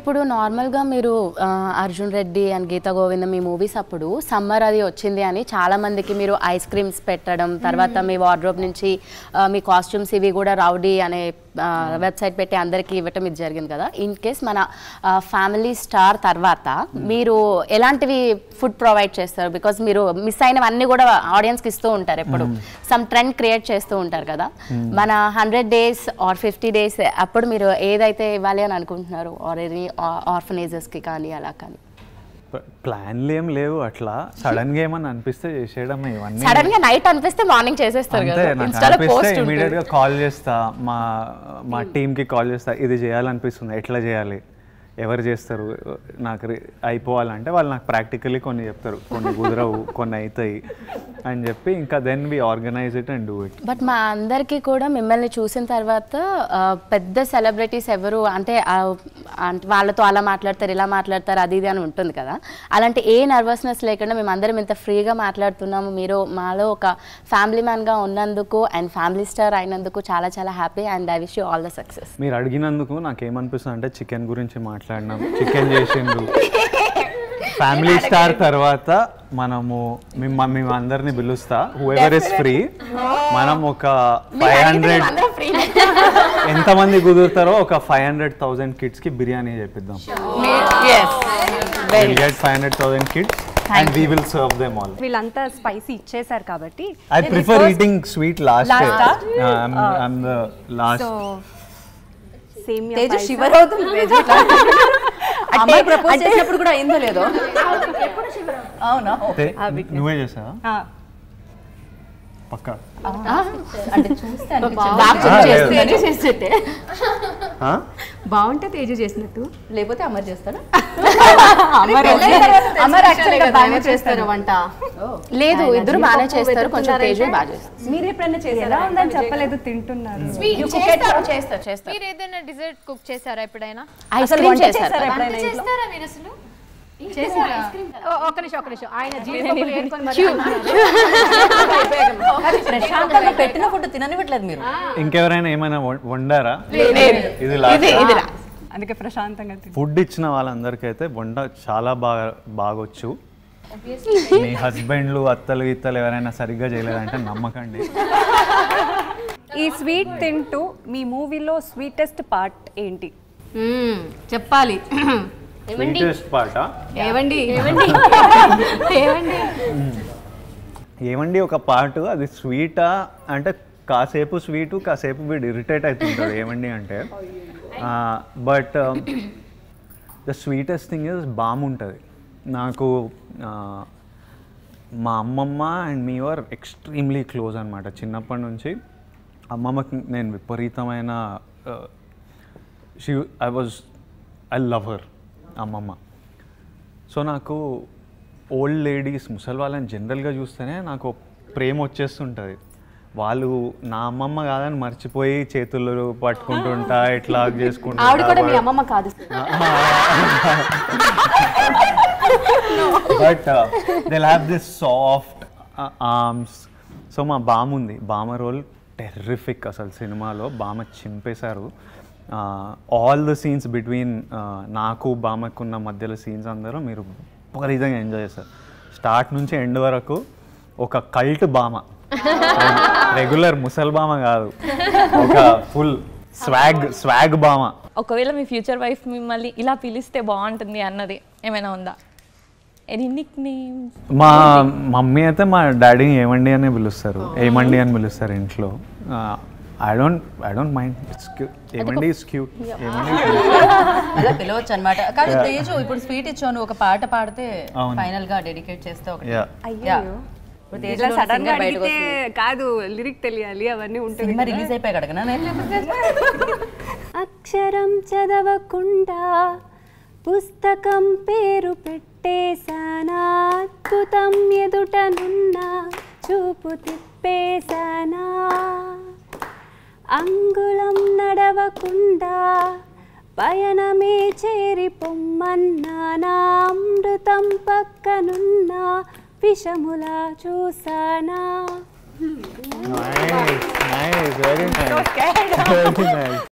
ఇప్పుడు నార్మల్గా మీరు ఆ, అర్జున్ రెడ్డి అండ్ గీతా గోవిందం మీ మూవీస్ అప్పుడు సమ్మర్ అది వచ్చింది అని చాలా మందికి మీరు ఐస్ క్రీమ్స్ పెట్టడం తర్వాత మీ వార్డ్రోబ్ నుంచి ఆ, మీ కాస్ట్యూమ్స్ ఇవి కూడా రౌడీ అనే వెబ్సైట్ పెట్టి అందరికీ ఇవ్వటం ఇది జరిగింది కదా ఇన్ కేస్ మన ఫ్యామిలీ స్టార్ తర్వాత మీరు ఎలాంటివి ఫుడ్ ప్రొవైడ్ చేస్తారు బికాజ్ మీరు మిస్ అయినవన్నీ కూడా ఆడియన్స్కి ఇస్తూ ఉంటారు ఎప్పుడు సమ్ ట్రెండ్ క్రియేట్ చేస్తూ ఉంటారు కదా మన hundred days or fifty days అప్పుడు మీరు ఏదైతే ఇవ్వాలి అని అనుకుంటున్నారు ఆర్ ఎనీ ఆర్ఫనైజెస్కి కానీ అలా కానీ ప్లాన్లు ఏం లేవు అట్లా సడన్ గా ఏమని అనిపిస్తే చేసేయడం ఇవన్నీ సడన్ గా నైట్ అనిపిస్తే మార్నింగ్ చేసేస్తారు అంతే కదా నాకు ఇన్స్టాలో అనిపిస్తే పోస్ట్ ఇమీడియట్ గా కాల్ చేస్తా మా మా టీమ్ కి కాల్ చేస్తా ఇది చేయాలనిపిస్తుంది ఎట్లా చేయాలి ఎవరు చేస్తారు నాకు రి- అయిపోవాలంటే వాళ్ళు నాకు ప్రాక్టికల్లీ కొన్ని చెప్తారు కొన్ని కుదరవు కొన్ని అవుతాయి అని చెప్పి ఇంకా then we organise it and do it but మా అందరికీ కూడా మిమ్మల్ని చూసిన తర్వాత ఆ, పెద్ద సెలబ్రిటీస్ ఎవరు అంటే ఆ, అంటే వాళ్ళతో అలా మాట్లాడతారు ఇలా మాట్లాడతారు అది ఇది అని ఉంటుంది కదా అలాంటి ఏ నర్వస్నెస్ లేకుండా మేము అందరం ఇంత ఫ్రీగా మాట్లాడుతున్నాము మీరు మాలో ఒక ఫ్యామిలీ మ్యాన్గా ఉన్నందుకు అండ్ ఫ్యామిలీ స్టార్ అయినందుకు చాలా చాలా happy and I wish you all the success మీరు అడిగినందుకు నాకేమనిపిస్తుంది అంటే చికెన్ గురించి మాట్లాడినాం చికెన్ చేసిండ్రు ఫ్యామిలీ స్టార్ తర్వాత మనము మిమ్మ మేము అందరిని పిలుస్తా హూ ఎవర్ ఇస్ ఫ్రీ మనం ఒక ఫైవ్ హండ్రెడ్ ఎంతమంది కుదురుతారో ఒక ఫైవ్ హండ్రెడ్ థౌసండ్ కిడ్స్ కి బిర్యానీ చెప్పిద్దాం get five hundred thousand kids and we will serve them all వీళ్ళంతా స్పైసీ ఇచ్చేసారు కాబట్టి I prefer eating sweet last I'm the last so same Teju shiver అవుతుంది తేజు ఇట్లా. అమ్మాయి ప్రపోజ్ చేసినప్పుడు కూడా అయిందో లేదో అవునా నువ్వే చేసావా పక్కా అంటే చూస్తే ఆ? బాగుంటే తేజు చేసినట్టు లేకపోతే అమర్ చేస్తాడా అమర్ యాక్చువల్గా బాగా చేస్తారు వంట లేదు ఇద్దరు బాగానే చేస్తారు కొంచెం తేజు బాగా చేస్తారు మీరు ఎప్పుడైనా ఎలా చేసారా ఉందని చెప్పలేదు తింటున్నారు చేస్తారు చేస్తారు మీరు ఏదైనా డిజర్ట్ కుక్ చేశారా ఎప్పుడైనా ఐస్ క్రీమ్ చేస్తారు ఎప్పుడైనా ఇంట్లో? చేస్తారా మీరు అసలు ఒక నిమిషం ఒక నిమిషం ఆయన జీడిపప్పులు ఏరుకొని మరి ప్రశాంతంగా పెట్టిన ఫుడ్ తిననివ్వట్లేదు మీరు ఇంకెవరైనా ఏమైనా వం- వండారా ఇది ఇది లాస్ట్ ఇది అందుకే ప్రశాంతంగా తింటారు ఫుడ్ ఇచ్చిన వాళ్ళందరికీ అయితే వంట చాలా బాగా బాగొచ్చు మీ హస్బెండ్లు అత్తలు ఇత్తలు ఎవరైనా సరిగ్గా చేయలేదంటే నమ్మకండి ఈ స్వీట్ తింటూ మీ మూవీలో స్వీటెస్ట్ పార్ట్ ఏంటి చెప్పాలి స్వీటెస్ట్ పాట ఏవండి ఏవండి ఏవండి ఏమండి ఒక పాటు అది స్వీటా అంటే కాసేపు స్వీటు కాసేపు వీడు ఇరిటేట్ అవుతుంటాడు ఏమండి అంటే but the sweetest thing is బామ్ ఉంటుంది నాకు ఆ, మా అమ్మమ్మ and me are extremely close అనమాట చిన్నప్పటి నుంచి అమ్మమ్మకి నేను విపరీతమైన she I was I love her అమ్మమ్మ సో నాకు ఓల్డ్ లేడీస్ ముసలి వాళ్ళని జనరల్గా చూస్తేనే నాకు ప్రేమ వచ్చేస్తుంటుంది వాళ్ళు నా అమ్మమ్మ కాదని మర్చిపోయి చేతులు పట్టుకుంటుంటా ఇట్లా చేసుకుంటా ఆవిడ కూడా మీ అమ్మమ్మ కాదు but they have this soft arms so మా బామ ఉంది బామ రోల్ టెర్రిఫిక్ అసలు సినిమాలో బామ చింపేశారు ఆల్ ద సీన్స్ బిట్వీన్ నాకు బామకున్న మధ్యలో సీన్స్ అందరూ మీరు విపరీతంగా ఎంజాయ్ చేస్తారు స్టార్ట్ నుంచి ఎండ్ వరకు ఒక కల్ట్ బామ రెగ్యులర్ ముసల్ బామ కాదు ఒక ఫుల్ స్వాగ్ స్వాగ్ బామ ఒకవేళ మీ ఫ్యూచర్ వైఫ్ మిమ్మల్ని ఇలా పిలిస్తే బాగుంటుంది అన్నది ఏమైనా ఉందా ఎనీ నిక్ నేమ్స్ మా మమ్మీ అయితే మా డాడీని ఏమండి అని పిలుస్తారు ఏమండి అని పిలుస్తారు ఇంట్లో I don't I don't mind it's cute ఏమండి ఇస్ క్యూట్ ఏమండి అలా పిలవచ్చు అనమాట కానీ తేజు ఇప్పుడు స్వీట్ ఇచ్చాను ఒక పాట పాడితే అవును. ఫైనల్ గా డెడికేట్ చేస్తే ఒకటి యా Yeah. ఇప్పుడు ఇట్లా తేజులో సడన్ గా singer బయటకు అడిగితే వస్తుంది. కాదు లిరిక్ తెలియాలి అవన్నీ ఉంటుంది సినిమా రిలీజ్ అయిపోయాక అడగనా నేను అక్షరం చదవకుండా పుస్తకం పేరు పెట్టేశానా అద్భుతం ఎదుటనున్నా చూపు తిప్పేశానా అంగుళం నడవకుండా పయనమే చేరి పొమ్మన్నా అమృతం పక్కనున్నా విషములా చూసానా nice nice very nice very nice